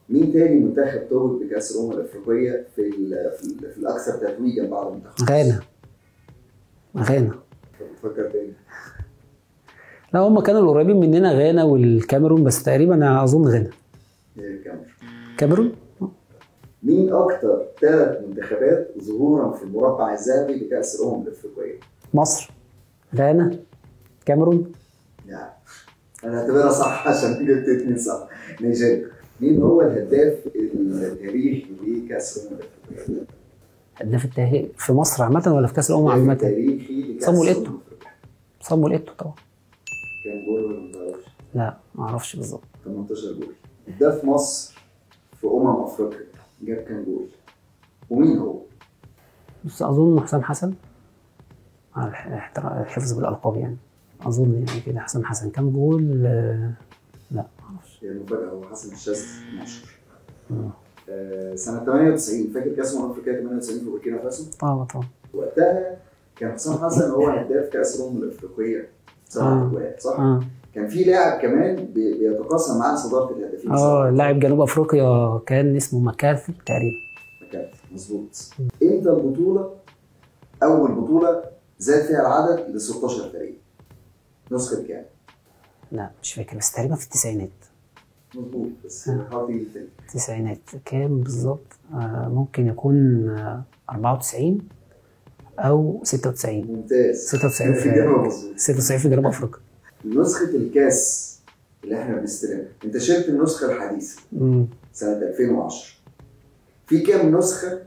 مين تاني منتخب توج بكاس الامم الافريقيه في ال في, ال في الاكثر تتويجا بعد منتخب غانا غانا بتفكر تاني لا هم كانوا القريبين مننا غانا والكاميرون بس تقريبا انا اظن غانا هي الكاميرا كاميرون مين اكتر ثلاث منتخبات ظهورا في المربع الذهبي بكاس الامم الافريقيه؟ مصر غانا كاميرون يعني انا اعتبرها صح عشان جبت اتنين صح نيجيريا مين هو الهداف التاريخي لكاس الامم الافريقيه؟ هداف التاريخ في مصر عامة ولا في كأس الأمم الهداف عامة؟ التاريخي لكاس صامويل الامم إيتو. الافريقيه صامويل إيتو طبعا كام جول ولا ما تعرفش؟ لا ما اعرفش بالظبط 18 جول هداف مصر في امم افريقيا جاب كام جول؟ ومين هو؟ بس اظن حسام حسن على الح- الاحترا- الحفظ بالالقاب يعني اظن يعني كده حسام حسن كام جول آه، لا ما اعرفش هي المفاجاه هو حسن الشاذلي 12 مم. آه، سنه 98 فاكر كاس الامم الافريقيه 98 في بوركينا فاسو؟ طبعا طبعا وقتها كان حسام حسن هو هداف كاس الامم الافريقيه سبع آه. اجوال صح؟ اه كان في لاعب كمان بي- بيتقاسم معاه صداره الهدافين اه لاعب جنوب افريقيا كان اسمه مكارثي تقريبا مكان مظبوط امتى البطوله اول بطوله زاد فيها العدد ل 16 فريق نسخه كام؟ لا مش فاكر بس تقريبا في التسعينات مظبوط بس آه. حاول تيجي تاني التسعينات كام بالظبط آه ممكن يكون آه 94 او 96 ممتاز 96 في إجابة مظبوط 96 في جنوب افريقيا نسخه الكاس اللي احنا بنستلمها انت شلت النسخه الحديثه مم. سنه 2010 في كام نسخه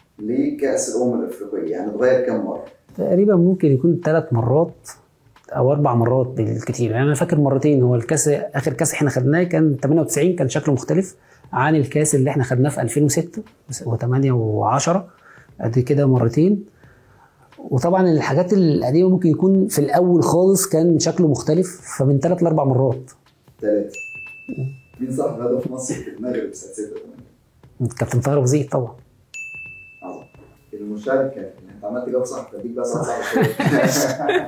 لكاس الامم الافريقيه يعني اتغير كام مره تقريبا ممكن يكون ثلاث مرات او اربع مرات بالكتير يعني انا فاكر مرتين هو الكاس اخر كاس احنا خدناه كان 98 كان شكله مختلف عن الكاس اللي احنا خدناه في 2006 و8 و10 قد كده مرتين وطبعا الحاجات القديمه ممكن يكون في الاول خالص كان شكله مختلف فمن ثلاث لاربع مرات ثلاثه مين صاحب هدف مصر في المغرب سنه 86 كابتن طاهر ابو زيد طبعا عظم المشاركه اللي انت عملت جواب صح بديك بقى صح صح شوية.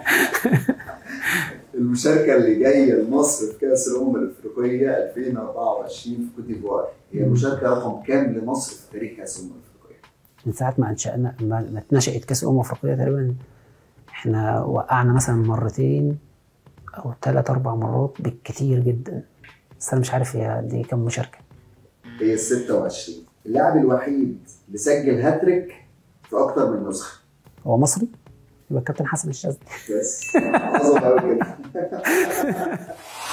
المشاركه اللي جايه لمصر في كاس الامم الافريقيه 2024 في كوت ديفوار هي المشاركه رقم كام لمصر في تاريخ كاس الامم الافريقيه؟ من ساعه ما انشانا ما ما اتنشأت كاس الامم الافريقيه تقريبا احنا وقعنا مثلا مرتين او ثلاث اربع مرات بالكتير جدا بس انا مش عارف هي دي كام مشاركه هي ال 26 اللاعب الوحيد اللي سجل هاتريك في اكتر من نسخه هو مصري يبقى الكابتن حسن الشاذلي بس عظم قوي كده